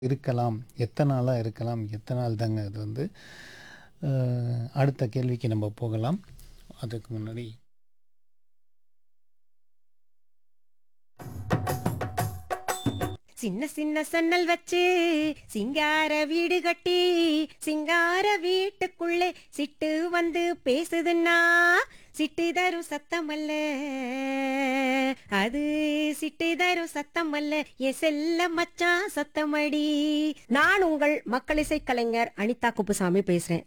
இருக்கலாம் எத்தனை நாளாக இருக்கலாம் எத்தனை நாள் தாங்க அது வந்து அஹ், அடுத்த கேள்விக்கு நம்ம போகலாம் அதுக்கு முன்னாடி சின்ன சின்ன சன்னல் வச்சு சிங்கார வீடு கட்டி சிங்கார வீட்டுக்குள்ளே சிட்டு வந்து பேசுதுன்னா சிட்டு தரும் சத்தம் அல்ல அது சிட்டு தரும் சத்தம் அல்ல என் செல்ல மச்சான் சத்தமடி நான் உங்கள் மக்கள் இசை கலைஞர் அனிதா குப்புசாமி பேசுறேன்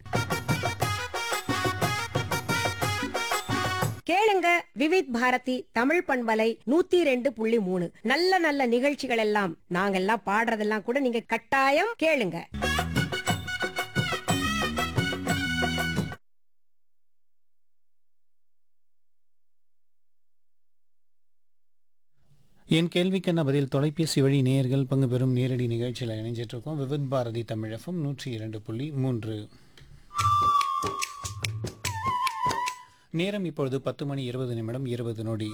கேளுங்க விவித் பாரதி தமிழ் பண்பலை நூத்தி ரெண்டு புள்ளி மூணு நல்ல நல்ல நிகழ்ச்சிகள் எல்லாம் நாங்கெல்லாம் பாடுறதெல்லாம் கூட நீங்க கட்டாயம் கேளுங்க என் கேள்விக்கான பதில் தொலைபேசி வழி நேயர்கள் பங்கு பெறும் நேரடி நிகழ்ச்சியில் இணைஞ்சிட்டு இருக்கோம் விவித் பாரதி தமிழகம் நூற்றி இரண்டு புள்ளி மூன்று நேரம் இப்பொழுது பத்து மணி இருபது நிமிடம் இருபது நொடி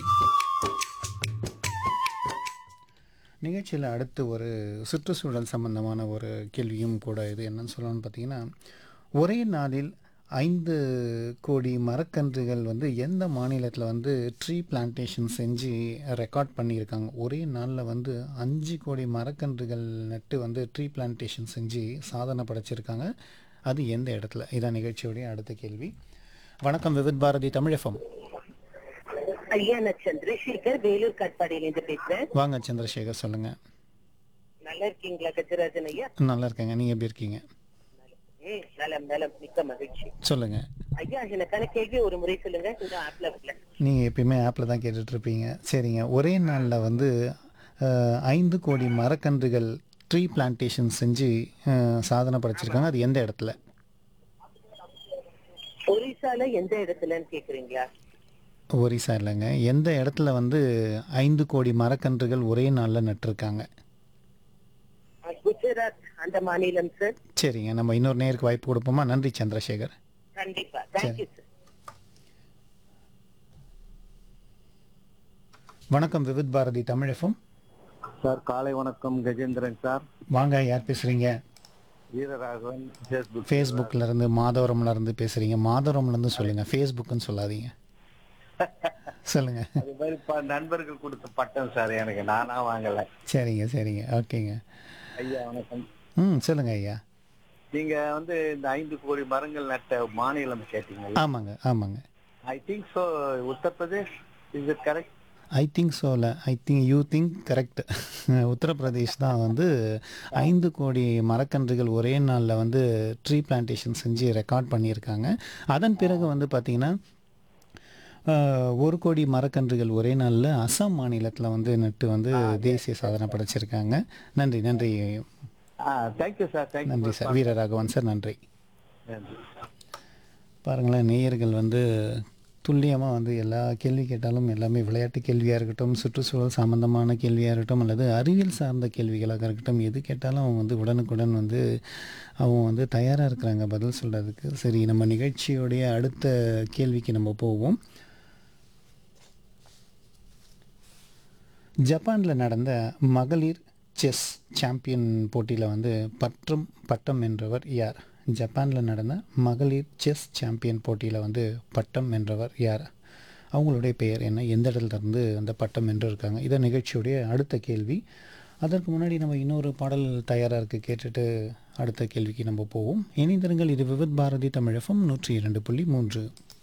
நிகழ்ச்சியில் அடுத்து ஒரு சுற்றுச்சூழல் சம்பந்தமான ஒரு கேள்வியும் கூட இது என்னன்னு சொல்லணும்னு பார்த்தீங்கன்னா ஒரே நாளில் ஐந்து கோடி மரக்கன்றுகள் வந்து எந்த மாநிலத்தில் வந்து ட்ரீ பிளான்டேஷன் செஞ்சு ரெக்கார்ட் பண்ணியிருக்காங்க ஒரே நாளில் வந்து அஞ்சு கோடி மரக்கன்றுகள் நட்டு வந்து ட்ரீ பிளான்டேஷன் செஞ்சு சாதனை படைச்சிருக்காங்க அது எந்த இடத்துல இதான் நிகழ்ச்சியுடைய அடுத்த கேள்வி வணக்கம் விவித் பாரதி தமிழகம் ஐயா நான் சந்திரசேகர் வேலூர் காட்பாடியிலேருந்து பேசுறேன் வாங்க சந்திரசேகர் சொல்லுங்கள் நல்லா இருக்கீங்களா கஜராஜன் ஐயா நல்லா இருக்கேங்க நீங்கள் எப்படி இருக்கீங்க ம் நலம் நலம் மிக்க மகிழ்ச்சி சொல்லுங்கள் ஐயா எனக்கான கேள்வி ஒரு முறை சொல்லுங்க இந்த ஆப்ல வரல நீங்கள் எப்பயுமே ஆப்பில் தான் கேட்டுட்ருப்பீங்க சரிங்க ஒரே நாளில் வந்து அஹ், ஐந்து கோடி மரக்கன்றுகள் ட்ரீ பிளான்டேஷன் செஞ்சு அஹ், சாதனை படைச்சிருக்காங்க அது எந்த இடத்துல ஒரிசால எந்த இடத்துலன்னு கேக்குறீங்களா ஒரிசா இல்லைங்க எந்த இடத்துல வந்து ஐந்து கோடி மரக்கன்றுகள் ஒரே நாளில் நட்டிருக்காங்க அஹ், குஜராத் அந்த மாநிலம் சார் சரிங்க நம்ம இன்னொரு நேருக்கு வாய்ப்பு கொடுப்போமா நன்றி சந்திரசேகர் கண்டிப்பா தேங்க்யூ சார் வணக்கம் விவித் பாரதி தமிழகம் சார் காலை வணக்கம் கஜேந்திரன் சார் வாங்க யார் பேசுகிறீங்க வீரராகவன் ஃபேஸ்புக் ஃபேஸ்புக்கில் இருந்து மாதவரம்ல இருந்து பேசுகிறீங்க மாதவரம்ல இருந்து சொல்லுங்கள் ஃபேஸ்புக்குன்னு சொல்லாதீங்க சொல்லுங்கள் அது மாதிரி ப- நண்பர்கள் கொடுத்த பட்டம் சார் எனக்கு நானா வாங்கல சரிங்க சரிங்க ஓகேங்க ஐயா வணக்கம் ம் சொல்லுங்க ஐயா நீங்க வந்து இந்த ஐந்து கோடி மரங்கள் நட்ட மாநிலம் கேட்டீங்க ஆமாங்க ஆமாங்க I think so Uttar Pradesh is it correct I think சோல I think you think correct Uttar Pradesh தான் வந்து ஐந்து கோடி மரக்கன்றுகள் ஒரே நாளில் வந்து ட்ரீ பிளான்டேஷன் செஞ்சு ரெக்கார்ட் பண்ணியிருக்காங்க அதன் பிறகு வந்து பார்த்திங்கன்னா ஆஹ், ஒரு கோடி மரக்கன்றுகள் ஒரே நாளில் அசாம் மாநிலத்தில் வந்து நட்டு வந்து தேசிய சாதனை படைச்சிருக்காங்க நன்றி நன்றி தேங்க்யூ சார் நன்றி தேங்க்யூ சார் வீரராகவன் சார் நன்றி நன்றி பாருங்களேன் நேயர்கள் வந்து துல்லியமாக வந்து எல்லா கேள்வி கேட்டாலும் எல்லாமே விளையாட்டு கேள்வியாக இருக்கட்டும் சுற்றுச்சூழல் சம்பந்தமான கேள்வியாக இருக்கட்டும் அல்லது அறிவியல் சார்ந்த கேள்விகளாக இருக்கட்டும் எது கேட்டாலும் அவங்க வந்து உடனுக்குடன் வந்து அவங்க வந்து தயாராக இருக்கிறாங்க பதில் சொல்கிறதுக்கு சரி நம்ம நிகழ்ச்சியோடைய அடுத்த கேள்விக்கு நம்ம போவோம் ஜப்பானில் நடந்த மகளிர் செஸ் சாம்பியன் போட்டியில் வந்து பட்டம் பட்டம் வென்றவர் யார் ஜப்பானில் நடந்த மகளிர் செஸ் சாம்பியன் போட்டியில் வந்து பட்டம் வென்றவர் யார் அவங்களுடைய பெயர் என்ன எந்த இடத்துல இருந்து அந்த பட்டம் வென்றிருக்காங்க இதை நிகழ்ச்சியுடைய அடுத்த கேள்வி அதற்கு முன்னாடி நம்ம இன்னொரு பாடல் தயாராக இருக்குது கேட்டுட்டு அடுத்த கேள்விக்கு நம்ம போவோம் இணைந்திருங்கள் இது விவித் பாரதி தமிழகம் நூற்றி இரண்டு புள்ளி மூன்று